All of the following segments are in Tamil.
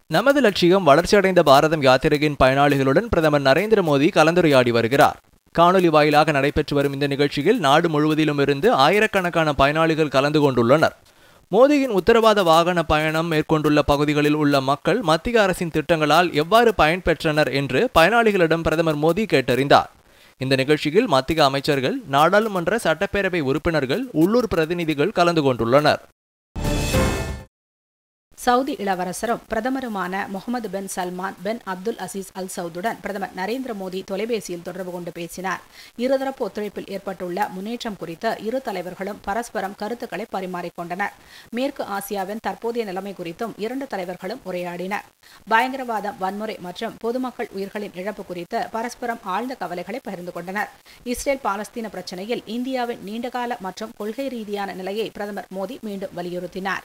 நமது லட்சியம் வளர்ச்சியடைந்த பாரதம் யாத்திரையின் பயனாளிகளுடன் பிரதமர் நரேந்திர மோடி கலந்துரையாடி வருகிறார் காணொலி வாயிலாக நடைபெற்று வரும் இந்த நிகழ்ச்சியில் நாடு முழுவதிலும் இருந்து ஆயிரக்கணக்கான பயனாளிகள் கலந்து கொண்டுள்ளனர் மோடியின் உத்தரவாத வாகன பயணம் மேற்கொண்டுள்ள பகுதிகளில் உள்ள மக்கள் மத்திய அரசின் திட்டங்களால் எவ்வாறு பயன்பெற்றனர் என்று பயனாளிகளிடம் பிரதமர் மோடி கேட்டறிந்தார் இந்த நிகழ்ச்சியில் மத்திய அமைச்சர்கள் நாடாளுமன்ற சட்டப்பேரவை உறுப்பினர்கள் உள்ளூர் பிரதிநிதிகள் கலந்து கொண்டுள்ளனர் சவுதி இளவரசரும் பிரதமருமான முகமது பின் சல்மான் பின் அப்துல் அசீஸ் அல் சவுதுடன் பிரதமர் நரேந்திர மோடி தொலைபேசியில் தொடர்பு கொண்டு பேசினார் இருதரப்பு ஒத்துழைப்பில் ஏற்பட்டுள்ள முன்னேற்றம் குறித்து இரு தலைவர்களும் பரஸ்பரம் கருத்துக்களை பரிமாறிக்கொண்டனர் மேற்கு ஆசியாவின் தற்போதைய நிலைமை குறித்தும் இரண்டு தலைவர்களும் உரையாடினர் பயங்கரவாதம் வன்முறை மற்றும் பொதுமக்கள் உயிர்களின் இழப்பு குறித்து பரஸ்பரம் ஆழ்ந்த கவலைகளை பகிர்ந்து கொண்டனர் இஸ்ரேல் பாலஸ்தீன பிரச்சினையில் இந்தியாவின் நீண்டகால மற்றும் கொள்கை ரீதியான நிலையை பிரதமர் மோடி மீண்டும் வலியுறுத்தினார்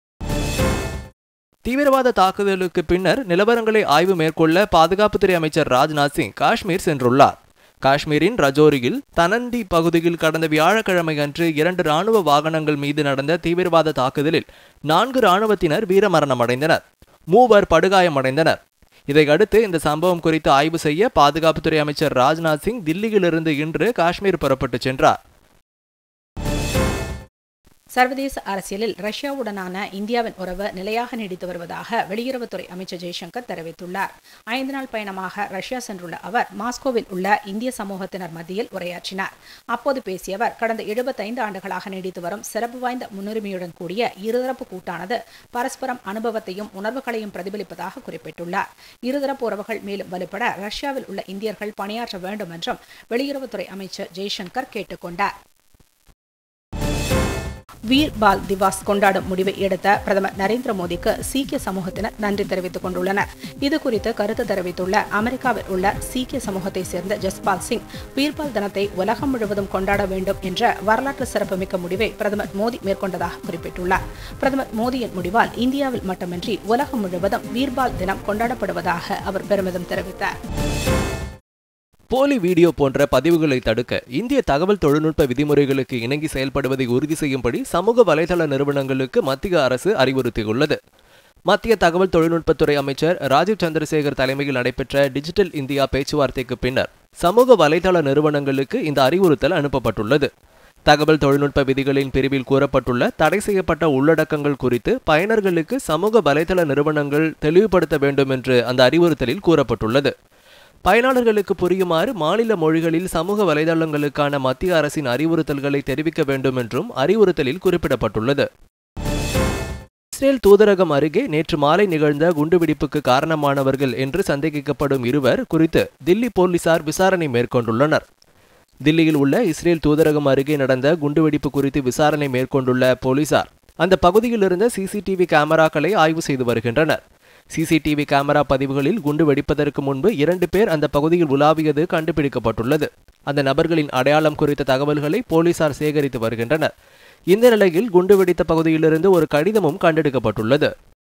தீவிரவாத தாக்குதலுக்கு பின்னர் நிலவரங்களை ஆய்வு மேற்கொள்ள பாதுகாப்புத்துறை அமைச்சர் ராஜ்நாத் சிங் காஷ்மீர் சென்றுள்ளார் காஷ்மீரின் ரஜோரியில் தனந்தி பகுதியில் கடந்த வியாழக்கிழமை அன்று இரண்டு ராணுவ வாகனங்கள் மீது நடந்த தீவிரவாத தாக்குதலில் நான்கு ராணுவத்தினர் வீரமரணமடைந்தனர் மூவர் படுகாயமடைந்தனர் இதையடுத்து இந்த சம்பவம் குறித்து ஆய்வு செய்ய பாதுகாப்புத்துறை அமைச்சர் ராஜ்நாத் சிங் தில்லியிலிருந்து இன்று காஷ்மீர் புறப்பட்டுச் சென்றார் சர்வதேச அரசியலில் ரஷ்யாவுடனான இந்தியாவின் உறவு நிலையாக நீடித்து வருவதாக வெளியுறவுத்துறை அமைச்சர் ஜெய்சங்கர் தெரிவித்துள்ளார் ஐந்து நாள் பயணமாக ரஷ்யா சென்றுள்ள அவர் மாஸ்கோவில் உள்ள இந்திய சமூகத்தினர் மத்தியில் உரையாற்றினார் அப்போது பேசிய அவர் கடந்த எழுபத்தைந்து ஆண்டுகளாக நீடித்து வரும் சிறப்பு வாய்ந்த முன்னுரிமையுடன் கூடிய இருதரப்பு கூட்டானது பரஸ்பரம் அனுபவத்தையும் உணர்வுகளையும் பிரதிபலிப்பதாக குறிப்பிட்டுள்ளார் இருதரப்பு உறவுகள் மேலும் வலுப்பட ரஷ்யாவில் உள்ள இந்தியர்கள் பணியாற்ற வேண்டும் என்றும் வெளியுறவுத்துறை அமைச்சர் ஜெய்சங்கர் கேட்டுக்கொண்டார் வீர் பால் திவாஸ் கொண்டாடும் முடிவை எடுத்த பிரதமர் நரேந்திர மோடிக்கு சீக்கிய சமூகத்தினர் நன்றி தெரிவித்துக் கொண்டுள்ளனர் இது குறித்து கருத்து தெரிவித்துள்ள அமெரிக்காவில் உள்ள சீக்கிய சமூகத்தை சேர்ந்த ஜஸ்பால் சிங் வீர்பால் தினத்தை உலகம் முழுவதும் கொண்டாட வேண்டும் என்ற வரலாற்று சிறப்புமிக்க முடிவை பிரதமர் மோடி மேற்கொண்டதாக குறிப்பிட்டுள்ளார் பிரதமர் மோடியின் முடிவால் இந்தியாவில் மட்டுமின்றி உலகம் முழுவதும் வீர்பால் தினம் கொண்டாடப்படுவதாக அவர் பெருமிதம் தெரிவித்தார் போலி வீடியோ போன்ற பதிவுகளை தடுக்க இந்திய தகவல் தொழில்நுட்ப விதிமுறைகளுக்கு இணங்கி செயல்படுவதை உறுதி செய்யும்படி சமூக வலைதள நிறுவனங்களுக்கு மத்திய அரசு அறிவுறுத்தியுள்ளது மத்திய தகவல் தொழில்நுட்பத்துறை அமைச்சர் ராஜீவ் சந்திரசேகர் தலைமையில் நடைபெற்ற டிஜிட்டல் இந்தியா பேச்சுவார்த்தைக்கு பின்னர் சமூக வலைதள நிறுவனங்களுக்கு இந்த அறிவுறுத்தல் அனுப்பப்பட்டுள்ளது தகவல் தொழில்நுட்ப விதிகளின் பிரிவில் கூறப்பட்டுள்ள தடை செய்யப்பட்ட உள்ளடக்கங்கள் குறித்து பயனர்களுக்கு சமூக வலைதள நிறுவனங்கள் தெளிவுபடுத்த வேண்டும் என்று அந்த அறிவுறுத்தலில் கூறப்பட்டுள்ளது பயனாளர்களுக்கு புரியுமாறு மாநில மொழிகளில் சமூக வலைதளங்களுக்கான மத்திய அரசின் அறிவுறுத்தல்களை தெரிவிக்க வேண்டும் என்றும் அறிவுறுத்தலில் குறிப்பிடப்பட்டுள்ளது இஸ்ரேல் தூதரகம் அருகே நேற்று மாலை நிகழ்ந்த குண்டுவெடிப்புக்கு காரணமானவர்கள் என்று சந்தேகிக்கப்படும் இருவர் குறித்து தில்லி போலீசார் விசாரணை மேற்கொண்டுள்ளனர் தில்லியில் உள்ள இஸ்ரேல் தூதரகம் அருகே நடந்த குண்டுவெடிப்பு குறித்து விசாரணை மேற்கொண்டுள்ள போலீசார் அந்த பகுதியில் இருந்த சிசிடிவி கேமராக்களை ஆய்வு செய்து வருகின்றனர் சிசிடிவி கேமரா பதிவுகளில் குண்டு வெடிப்பதற்கு முன்பு இரண்டு பேர் அந்த பகுதியில் உலாவியது கண்டுபிடிக்கப்பட்டுள்ளது அந்த நபர்களின் அடையாளம் குறித்த தகவல்களை போலீசார் சேகரித்து வருகின்றனர் இந்த நிலையில் குண்டு வெடித்த பகுதியிலிருந்து ஒரு கடிதமும் கண்டெடுக்கப்பட்டுள்ளது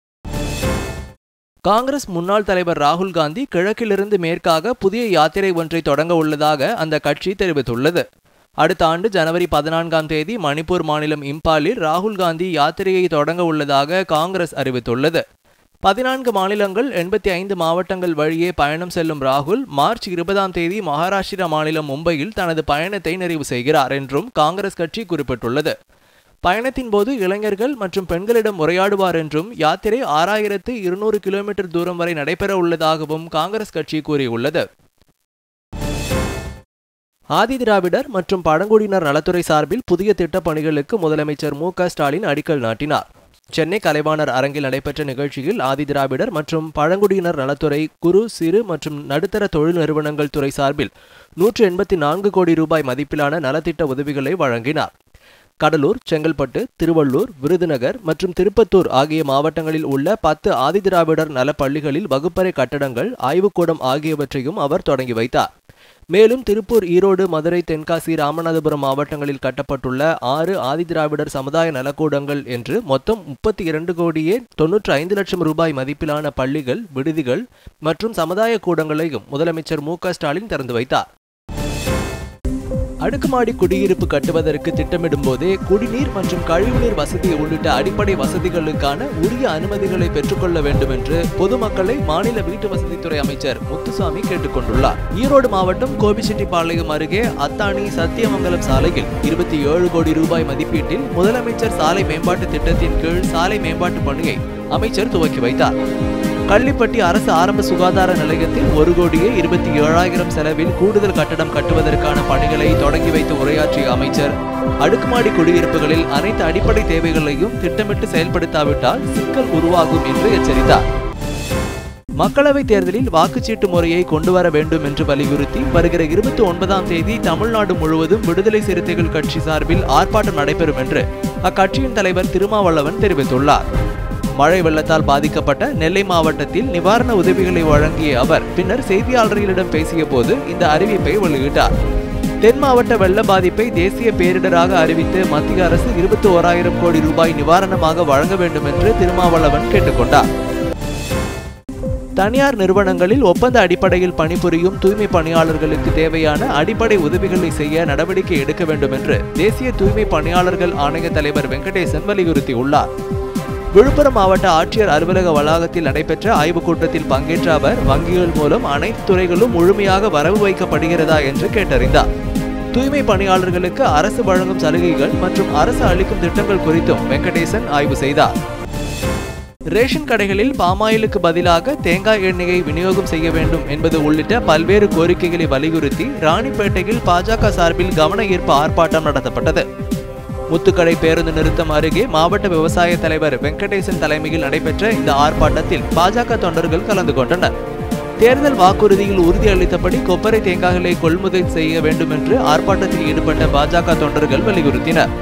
காங்கிரஸ் முன்னாள் தலைவர் ராகுல் காந்தி கிழக்கிலிருந்து மேற்காக புதிய யாத்திரை ஒன்றை தொடங்க உள்ளதாக அந்த கட்சி தெரிவித்துள்ளது அடுத்த ஆண்டு ஜனவரி பதினான்காம் தேதி மணிப்பூர் மாநிலம் இம்பாலில் ராகுல் காந்தி யாத்திரையை தொடங்க உள்ளதாக காங்கிரஸ் அறிவித்துள்ளது பதினான்கு மாநிலங்கள் எண்பத்தி ஐந்து மாவட்டங்கள் வழியே பயணம் செல்லும் ராகுல் மார்ச் இருபதாம் தேதி மகாராஷ்டிரா மாநிலம் மும்பையில் தனது பயணத்தை நிறைவு செய்கிறார் என்றும் காங்கிரஸ் கட்சி குறிப்பிட்டுள்ளது பயணத்தின் போது இளைஞர்கள் மற்றும் பெண்களிடம் உரையாடுவார் என்றும் யாத்திரை ஆறாயிரத்து இருநூறு கிலோமீட்டர் தூரம் வரை நடைபெற உள்ளதாகவும் காங்கிரஸ் கட்சி கூறியுள்ளது ஆதி திராவிடர் மற்றும் பழங்குடியினர் நலத்துறை சார்பில் புதிய திட்டப் பணிகளுக்கு முதலமைச்சர் மு ஸ்டாலின் அடிக்கல் நாட்டினார் சென்னை கலைவாணர் அரங்கில் நடைபெற்ற நிகழ்ச்சியில் ஆதி திராவிடர் மற்றும் பழங்குடியினர் நலத்துறை குறு சிறு மற்றும் நடுத்தர தொழில் நிறுவனங்கள் துறை சார்பில் நூற்று எண்பத்தி நான்கு கோடி ரூபாய் மதிப்பிலான நலத்திட்ட உதவிகளை வழங்கினார் கடலூர் செங்கல்பட்டு திருவள்ளூர் விருதுநகர் மற்றும் திருப்பத்தூர் ஆகிய மாவட்டங்களில் உள்ள பத்து ஆதிதிராவிடர் நல பள்ளிகளில் வகுப்பறை கட்டடங்கள் ஆய்வுக்கூடம் ஆகியவற்றையும் அவர் தொடங்கி வைத்தார் மேலும் திருப்பூர் ஈரோடு மதுரை தென்காசி ராமநாதபுரம் மாவட்டங்களில் கட்டப்பட்டுள்ள ஆறு ஆதிதிராவிடர் சமுதாய நலக்கூடங்கள் என்று மொத்தம் முப்பத்தி இரண்டு கோடியே தொன்னூற்றி ஐந்து லட்சம் ரூபாய் மதிப்பிலான பள்ளிகள் விடுதிகள் மற்றும் சமுதாய கூடங்களையும் முதலமைச்சர் மு ஸ்டாலின் திறந்து வைத்தார் அடுக்குமாடி குடியிருப்பு கட்டுவதற்கு திட்டமிடும் போதே குடிநீர் மற்றும் கழிவுநீர் வசதி உள்ளிட்ட அடிப்படை வசதிகளுக்கான உரிய அனுமதிகளை பெற்றுக்கொள்ள வேண்டும் என்று பொதுமக்களை மாநில வீட்டு வசதித்துறை அமைச்சர் முத்துசாமி கேட்டுக்கொண்டுள்ளார் ஈரோடு மாவட்டம் கோபிச்செட்டிப்பாளையம் அருகே அத்தானி சத்தியமங்கலம் சாலையில் இருபத்தி ஏழு கோடி ரூபாய் மதிப்பீட்டில் முதலமைச்சர் சாலை மேம்பாட்டு திட்டத்தின் கீழ் சாலை மேம்பாட்டு பணியை அமைச்சர் துவக்கி வைத்தார் கள்ளிப்பட்டி அரசு ஆரம்ப சுகாதார நிலையத்தில் ஒரு கோடியே இருபத்தி ஏழாயிரம் செலவில் கூடுதல் கட்டடம் கட்டுவதற்கான பணிகளை தொடங்கி வைத்து உரையாற்றிய அமைச்சர் அடுக்குமாடி குடியிருப்புகளில் அனைத்து அடிப்படை தேவைகளையும் திட்டமிட்டு செயல்படுத்தாவிட்டால் சிக்கல் உருவாகும் என்று எச்சரித்தார் மக்களவைத் தேர்தலில் வாக்குச்சீட்டு முறையை கொண்டு வர வேண்டும் என்று வலியுறுத்தி வருகிற இருபத்தி ஒன்பதாம் தேதி தமிழ்நாடு முழுவதும் விடுதலை சிறுத்தைகள் கட்சி சார்பில் ஆர்ப்பாட்டம் நடைபெறும் என்று அக்கட்சியின் தலைவர் திருமாவளவன் தெரிவித்துள்ளார் மழை வெள்ளத்தால் பாதிக்கப்பட்ட நெல்லை மாவட்டத்தில் நிவாரண உதவிகளை வழங்கிய அவர் பின்னர் செய்தியாளர்களிடம் பேசிய போது இந்த அறிவிப்பை வெளியிட்டார் தென் மாவட்ட வெள்ள பாதிப்பை தேசிய பேரிடராக அறிவித்து மத்திய அரசு இருபத்தி ஓராயிரம் கோடி ரூபாய் நிவாரணமாக வழங்க வேண்டும் என்று திருமாவளவன் கேட்டுக்கொண்டார் தனியார் நிறுவனங்களில் ஒப்பந்த அடிப்படையில் பணிபுரியும் தூய்மை பணியாளர்களுக்கு தேவையான அடிப்படை உதவிகளை செய்ய நடவடிக்கை எடுக்க வேண்டும் என்று தேசிய தூய்மை பணியாளர்கள் ஆணைய தலைவர் வெங்கடேசன் வலியுறுத்தியுள்ளார் விழுப்புரம் மாவட்ட ஆட்சியர் அலுவலக வளாகத்தில் நடைபெற்ற ஆய்வுக் கூட்டத்தில் பங்கேற்ற அவர் வங்கிகள் மூலம் அனைத்து துறைகளும் முழுமையாக வரவு வைக்கப்படுகிறதா என்று கேட்டறிந்தார் தூய்மை பணியாளர்களுக்கு அரசு வழங்கும் சலுகைகள் மற்றும் அரசு அளிக்கும் திட்டங்கள் குறித்தும் வெங்கடேசன் ஆய்வு செய்தார் ரேஷன் கடைகளில் பாமாயிலுக்கு பதிலாக தேங்காய் எண்ணெயை விநியோகம் செய்ய வேண்டும் என்பது உள்ளிட்ட பல்வேறு கோரிக்கைகளை வலியுறுத்தி ராணிப்பேட்டையில் பாஜக சார்பில் கவன ஈர்ப்பு ஆர்ப்பாட்டம் நடத்தப்பட்டது முத்துக்கடை பேருந்து நிறுத்தம் அருகே மாவட்ட விவசாய தலைவர் வெங்கடேசன் தலைமையில் நடைபெற்ற இந்த ஆர்ப்பாட்டத்தில் பாஜக தொண்டர்கள் கலந்து கொண்டனர் தேர்தல் வாக்குறுதியில் உறுதியளித்தபடி கொப்பரை தேங்காய்களை கொள்முதல் செய்ய வேண்டும் என்று ஆர்ப்பாட்டத்தில் ஈடுபட்ட பாஜக தொண்டர்கள் வலியுறுத்தினர்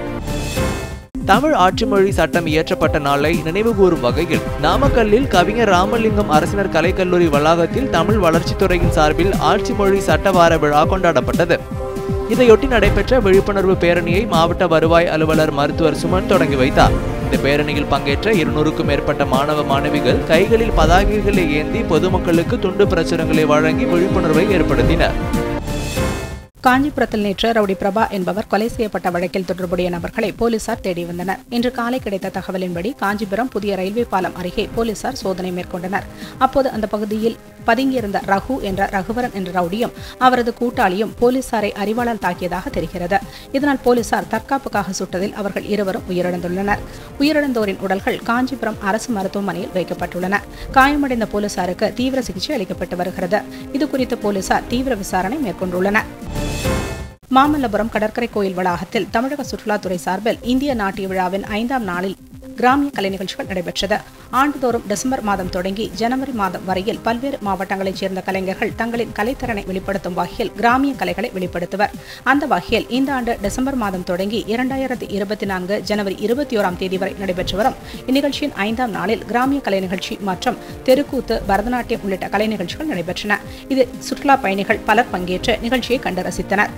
தமிழ் ஆட்சிமொழி சட்டம் இயற்றப்பட்ட நாளை நினைவுகூரும் வகையில் நாமக்கல்லில் கவிஞர் ராமலிங்கம் அரசினர் கலைக்கல்லூரி வளாகத்தில் தமிழ் வளர்ச்சித்துறையின் சார்பில் ஆட்சிமொழி சட்ட வார விழா கொண்டாடப்பட்டது இதையொட்டி நடைபெற்ற விழிப்புணர்வு பேரணியை மாவட்ட வருவாய் அலுவலர் மருத்துவர் சுமன் தொடங்கி வைத்தார் இந்த பேரணியில் பங்கேற்ற இருநூறுக்கும் மேற்பட்ட மாணவ மாணவிகள் கைகளில் பதாகைகளை ஏந்தி பொதுமக்களுக்கு துண்டு பிரசுரங்களை வழங்கி விழிப்புணர்வை ஏற்படுத்தினர் காஞ்சிபுரத்தில் நேற்று ரவுடி பிரபா என்பவர் கொலை செய்யப்பட்ட வழக்கில் தொடர்புடைய நபர்களை போலீசார் தேடி வந்தனர் இன்று காலை கிடைத்த தகவலின்படி காஞ்சிபுரம் புதிய ரயில்வே பாலம் அருகே போலீசார் சோதனை மேற்கொண்டனர் அப்போது அந்த பகுதியில் பதுங்கியிருந்த ரகு என்ற ரகுவரன் என்ற ரவுடியும் அவரது கூட்டாளியும் போலீசாரை அறிவாளால் தாக்கியதாக தெரிகிறது இதனால் போலீசார் தற்காப்புக்காக சுட்டதில் அவர்கள் இருவரும் உயிரிழந்துள்ளனர் உயிரிழந்தோரின் உடல்கள் காஞ்சிபுரம் அரசு மருத்துவமனையில் வைக்கப்பட்டுள்ளன காயமடைந்த போலீசாருக்கு தீவிர சிகிச்சை அளிக்கப்பட்டு வருகிறது இதுகுறித்து போலீசார் தீவிர விசாரணை மேற்கொண்டுள்ளனர் மாமல்லபுரம் கடற்கரை கோயில் வளாகத்தில் தமிழக சுற்றுலாத்துறை சார்பில் இந்திய நாட்டிய விழாவின் ஐந்தாம் நாளில் கிராமிய கலை நிகழ்ச்சிகள் நடைபெற்றது ஆண்டுதோறும் டிசம்பர் மாதம் தொடங்கி ஜனவரி மாதம் வரையில் பல்வேறு மாவட்டங்களைச் சேர்ந்த கலைஞர்கள் தங்களின் கலைத்திறனை வெளிப்படுத்தும் வகையில் கிராமிய கலைகளை வெளிப்படுத்துவர் அந்த வகையில் இந்த ஆண்டு டிசம்பர் மாதம் தொடங்கி இரண்டாயிரத்தி இருபத்தி நான்கு ஜனவரி இருபத்தி ஓராம் தேதி வரை நடைபெற்று வரும் இந்நிகழ்ச்சியின் ஐந்தாம் நாளில் கிராமிய கலை நிகழ்ச்சி மற்றும் தெருக்கூத்து பரதநாட்டியம் உள்ளிட்ட கலை நிகழ்ச்சிகள் நடைபெற்றன இதில் சுற்றுலா பயணிகள் பலர் பங்கேற்று நிகழ்ச்சியை கண்டு ரசித்தனர்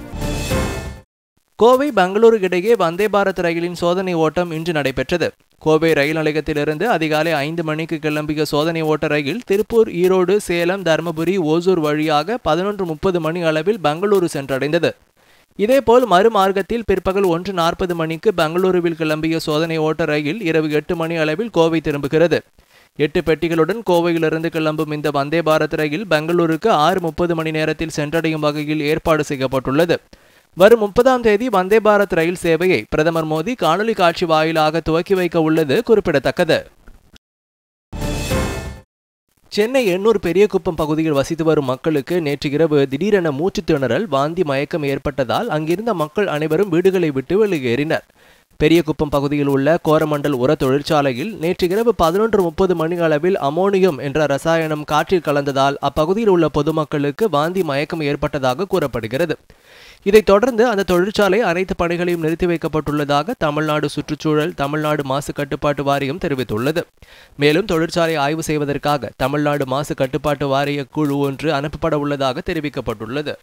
கோவை பெங்களூரு இடையே வந்தே பாரத் ரயிலின் சோதனை ஓட்டம் இன்று நடைபெற்றது கோவை ரயில் நிலையத்திலிருந்து அதிகாலை ஐந்து மணிக்கு கிளம்பிய சோதனை ஓட்ட ரயில் திருப்பூர் ஈரோடு சேலம் தருமபுரி ஓசூர் வழியாக பதினொன்று முப்பது மணி அளவில் பெங்களூரு சென்றடைந்தது இதேபோல் மறுமார்க்கத்தில் பிற்பகல் ஒன்று நாற்பது மணிக்கு பெங்களூருவில் கிளம்பிய சோதனை ஓட்ட ரயில் இரவு எட்டு மணி அளவில் கோவை திரும்புகிறது எட்டு பெட்டிகளுடன் கோவையிலிருந்து கிளம்பும் இந்த வந்தே பாரத் ரயில் பெங்களூருக்கு ஆறு முப்பது மணி நேரத்தில் சென்றடையும் வகையில் ஏற்பாடு செய்யப்பட்டுள்ளது வரும் முப்பதாம் தேதி வந்தே பாரத் ரயில் சேவையை பிரதமர் மோடி காணொலி காட்சி வாயிலாக துவக்கி வைக்க உள்ளது குறிப்பிடத்தக்கது சென்னை எண்ணூர் பெரியகுப்பம் பகுதியில் வசித்து வரும் மக்களுக்கு நேற்று இரவு திடீரென மூச்சுத் திணறல் வாந்தி மயக்கம் ஏற்பட்டதால் அங்கிருந்த மக்கள் அனைவரும் வீடுகளை விட்டு வெளியேறினர் பெரியகுப்பம் பகுதியில் உள்ள கோரமண்டல் உர தொழிற்சாலையில் நேற்று இரவு பதினொன்று முப்பது மணி அளவில் அமோனியம் என்ற ரசாயனம் காற்றில் கலந்ததால் அப்பகுதியில் உள்ள பொதுமக்களுக்கு வாந்தி மயக்கம் ஏற்பட்டதாக கூறப்படுகிறது இதைத் தொடர்ந்து அந்த தொழிற்சாலை அனைத்து பணிகளையும் நிறுத்தி வைக்கப்பட்டுள்ளதாக தமிழ்நாடு சுற்றுச்சூழல் தமிழ்நாடு மாசு கட்டுப்பாட்டு வாரியம் தெரிவித்துள்ளது மேலும் தொழிற்சாலை ஆய்வு செய்வதற்காக தமிழ்நாடு மாசு கட்டுப்பாட்டு வாரிய குழு ஒன்று அனுப்பப்பட உள்ளதாக தெரிவிக்கப்பட்டுள்ளது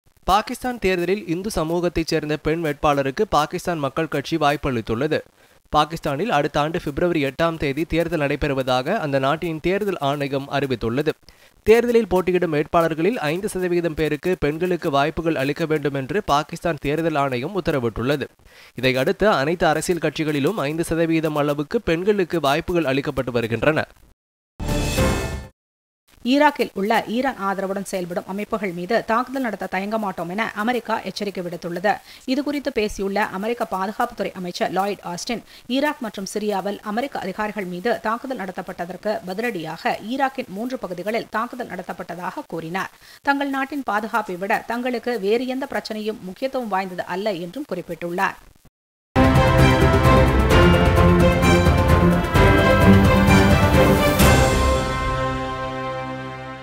பாகிஸ்தான் தேர்தலில் இந்து சமூகத்தைச் சேர்ந்த பெண் வேட்பாளருக்கு பாகிஸ்தான் மக்கள் கட்சி வாய்ப்பளித்துள்ளது பாகிஸ்தானில் அடுத்த ஆண்டு பிப்ரவரி எட்டாம் தேதி தேர்தல் நடைபெறுவதாக அந்த நாட்டின் தேர்தல் ஆணையம் அறிவித்துள்ளது தேர்தலில் போட்டியிடும் வேட்பாளர்களில் ஐந்து சதவீதம் பேருக்கு பெண்களுக்கு வாய்ப்புகள் அளிக்க வேண்டும் என்று பாகிஸ்தான் தேர்தல் ஆணையம் உத்தரவிட்டுள்ளது இதையடுத்து அனைத்து அரசியல் கட்சிகளிலும் ஐந்து சதவீதம் அளவுக்கு பெண்களுக்கு வாய்ப்புகள் அளிக்கப்பட்டு வருகின்றன ஈராக்கில் உள்ள ஈரான் ஆதரவுடன் செயல்படும் அமைப்புகள் மீது தாக்குதல் நடத்த தயங்க மாட்டோம் என அமெரிக்கா எச்சரிக்கை விடுத்துள்ளது இதுகுறித்து பேசியுள்ள அமெரிக்க பாதுகாப்புத்துறை அமைச்சர் லாய்ட் ஆஸ்டின் ஈராக் மற்றும் சிரியாவில் அமெரிக்க அதிகாரிகள் மீது தாக்குதல் நடத்தப்பட்டதற்கு பதிலடியாக ஈராக்கின் மூன்று பகுதிகளில் தாக்குதல் நடத்தப்பட்டதாக கூறினார் தங்கள் நாட்டின் பாதுகாப்பை விட தங்களுக்கு வேறு எந்த பிரச்சனையும் முக்கியத்துவம் வாய்ந்தது அல்ல என்றும் குறிப்பிட்டுள்ளார்